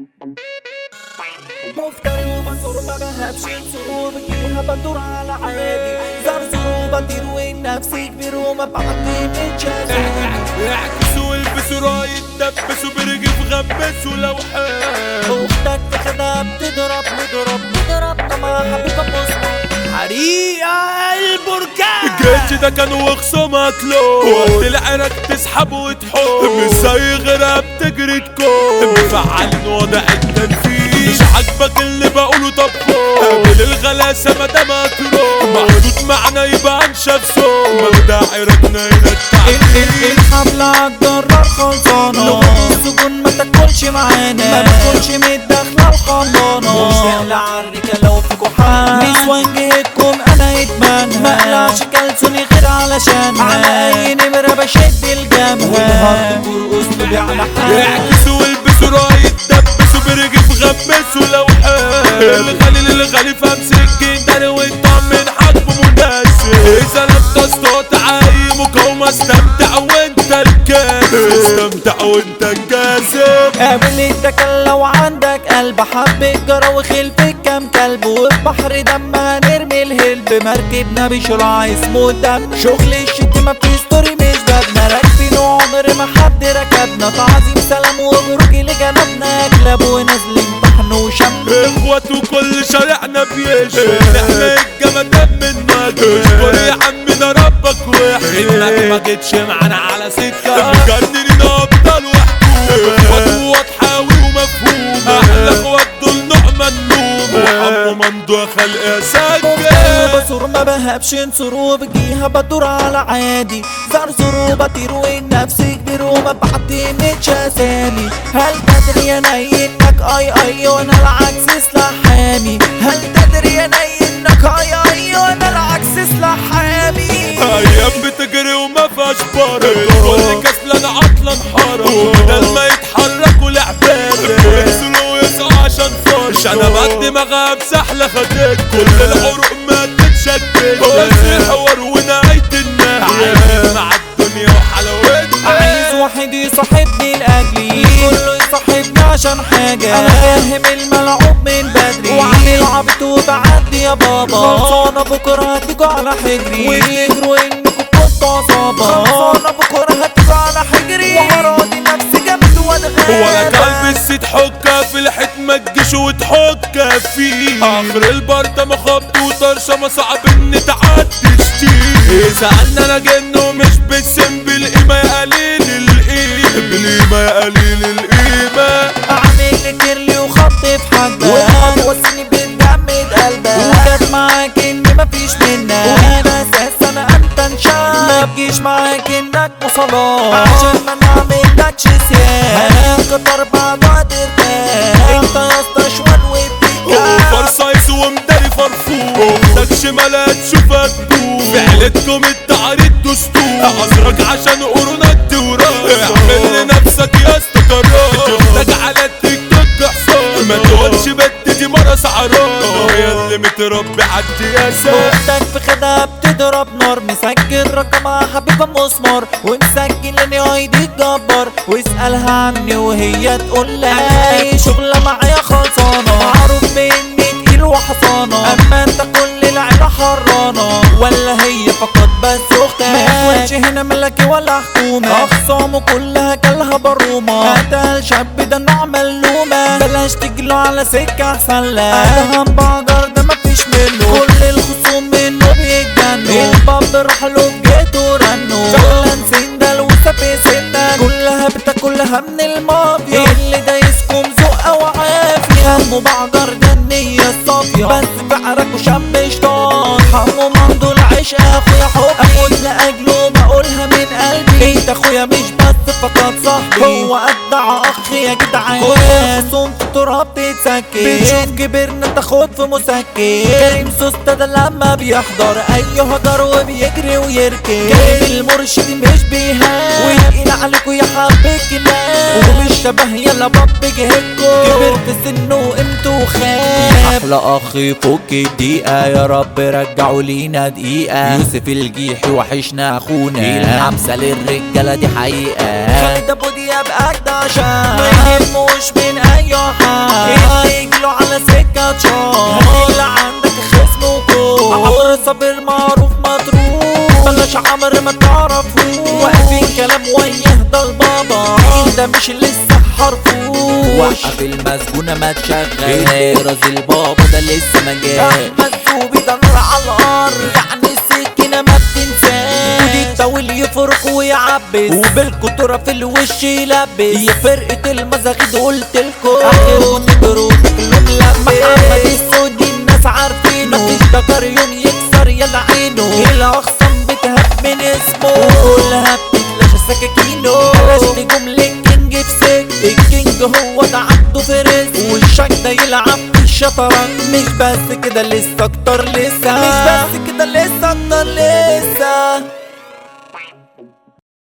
مفتري ومنصور ما بهبش صعوب فيها بدور على عادي زرزور بدير وين نفسي كبير وما بعطي متجازي اعكسوا والبسوا راية دبسوا برجف غبسوا لو حاب اختك في خدها بتضرب نضرب نضرب مع حبيبة مصمت حريقة البركان الجيش ده كان وخصومك له وقت العرق تسحب وتحوم مش زي غيرها بتجري تكون مفعلين وضع التنفيذ مش عاجبك اللي بقوله طب قابل الغلاسة ما دام مكروه محدود معنا يبقى انشف صوت مبدأ عرقنا هنا التعليم الحملة عالجرار خلصانة السجون ما تاكلش معانا ما باكلش متداخلة وخلانة مشتاق لعركة لو فيكوا حال نسوان جهتكم انا ادمانها ما اقلعش كلسوني غير علشان على اي نمرة بشد الجبهة والهارد ترقص لي على حال اعكسوا والبسوا راية دبسوا برجف غمسوا لو حال الغالي للغالي فامسك جدار وانت من حجم مناسب اذا لم تستطع اي مقاومة استمتع وانت الكاسب استمتع وانت الكاسب قابل التكل لو عندك قلب حبة جرى وخلفك كام كلب والبحر دم هنرمي الهلب مركبنا بشراع اسمه دم شغل الشتيمة في ستوري مش بابنا راكبين وعمر ما حد ركبنا تعظيم سلام وبروج لجنبنا كلاب ونازلين طحن وشم اخوات وكل شارعنا بيشهد احنا الجمدان من نجم اشكر يا عمنا ربك واحد انك ما جيتش معانا على سكه مجننين ابطال وحكومه اخوات واضحه ومفهومه احلى اخوات دول نعمه النوم وحمو ممدوح خلق سجل بصور ما بهبش انصر وبجيها بدور على عادي زرزر وبطير والنفس كبير وما بعتمدش اسامي هل تدري يا ني انك اي اي وانا العكس سلاح حامي هل تدري يا ني انك اي اي وانا العكس سلاح حامي ايام بتجري وما فيهاش برد كل كسلان عطلان حرم بدل ما يتحركوا لعباد ينزلوا ويسعوا عشان فرش انا بدي مغا بسحلة خدت كل العروق ما تتشكل بس الحوار ونهاية النهاية عايش مع الدنيا وحلاوتها عايز واحد يصاحبني لاجلي كله يصاحبني عشان حاجة انا فاهم الملعوب من بدري وعامل عبط وبعدي يا بابا خلصانة بكرة هتيجوا على حجري وتجروا انكم كنتوا عصابة خلصانة بكرة هتيجوا على حجري وهراضي نفسي جامد واتغاب ولا كلب الست حكة في الحيط ما تجيش وتحكة فيه اخر البردة ما خبط وطرشة ما صعب ان تعدي شتيه سألنا انا جن ومش بالسم بالقيمة يا قليل القيمة بالقيمة يا قليل القيمة اعمل لي كيرلي وخط في حبة وسني بتجمد قلبك وجت معاك ان مفيش منك وانا اساس انا انت انشاء ما تجيش معاك انك وصلات عشان ما نعملكش سياح هناخد اربع بعد ارتاح انت يا اسطى شوال وبتيجي فرصايز ومداري فرفور اختك شمالها تشوفك دور في عيلتكم التعريض دستور عذرك عشان قرونك وراك اعمل لنفسك يا اسطى قرار شفتك على التيك توك حصان ما تقولش بنت دي مرس عران هي اللي متربي عالتي يا سام اختك في خدها بتضرب نار مسجل رقمها حبيبة مسمار ومسجل اني ايدي جبار واسألها عني وهي تقول لك اي شغلة معايا خلصانة معروف باني تقيل وحصانة اما انت كل العيلة حرانة ولا هي فقط بس اختك ما يكونش هنا ملكي ولا حكومة اخصامه كلها كلها برومة هذا الشاب ده نوع ملومة بلاش تجيله على سكة احسن لك ادهم بقدر ده مفيش منه كل الخصوم منه بيتجنوا الباب راح له بجيته رنوا فعلا سندل وسابي سندل كلها بتاكلها من المافيا اللي دايسكم ذوق وعافية همه بعجر ده النية الصافية بس بعرك وشم شطان حمو ممدو العشق اخويا حب اموت لاجله بقولها من قلبي انت اخويا مش بس فقط صاحبي هو ادعى اخ يا جدعان كل خصوم في التراب تتسكن بنشوف كبرنا تاخد في مسكن كريم سوسته ده لما بيحضر اي هجر وبيجري ويركن جايب المرشد مش بيهان ويتقيل عليكوا يا حب الكلام ومش شبه يلا باب جهتكم كبرت سنه وقيمته خاب احلى اخ فك الدقيقة يا رب رجعوا لينا دقيقة يوسف الجيحي وحشنا اخونا الحبسة للرجالة دي حقيقة خالد ابو دياب قد عشان ما يهموش من اي حد يجيله على سكة شهر اللي عندك خصم وكون عمر صابر معروف مطروح بلاش عمر ما تعرفوش واقفين كلام وياه ده البابا ده مش لسه حرفوش وقف المسجونة ما تشغل راس البابا ده لسه ما جاش مسجوبي ده نار على الارض يعني السكينة ما بتنساش ودي الطاول يفرق ويعبس وبالكترة في الوش يلبس يا فرقة المزاغيد قلت لكم اخر تجروا تاكلوا ملبس محمد السودي الناس عارفينه مفيش دكر يوم يكسر يلا عينه الاخصم بتهب من اسمه وكلها بتتلاشى سكاكينه بلاش نجوم للكينج في سك الكينج هو ده عبده فرس والشك ده يلعب في الشطرنج مش بس كده لسه اكتر لسه مش بس كده لسه اكتر لسه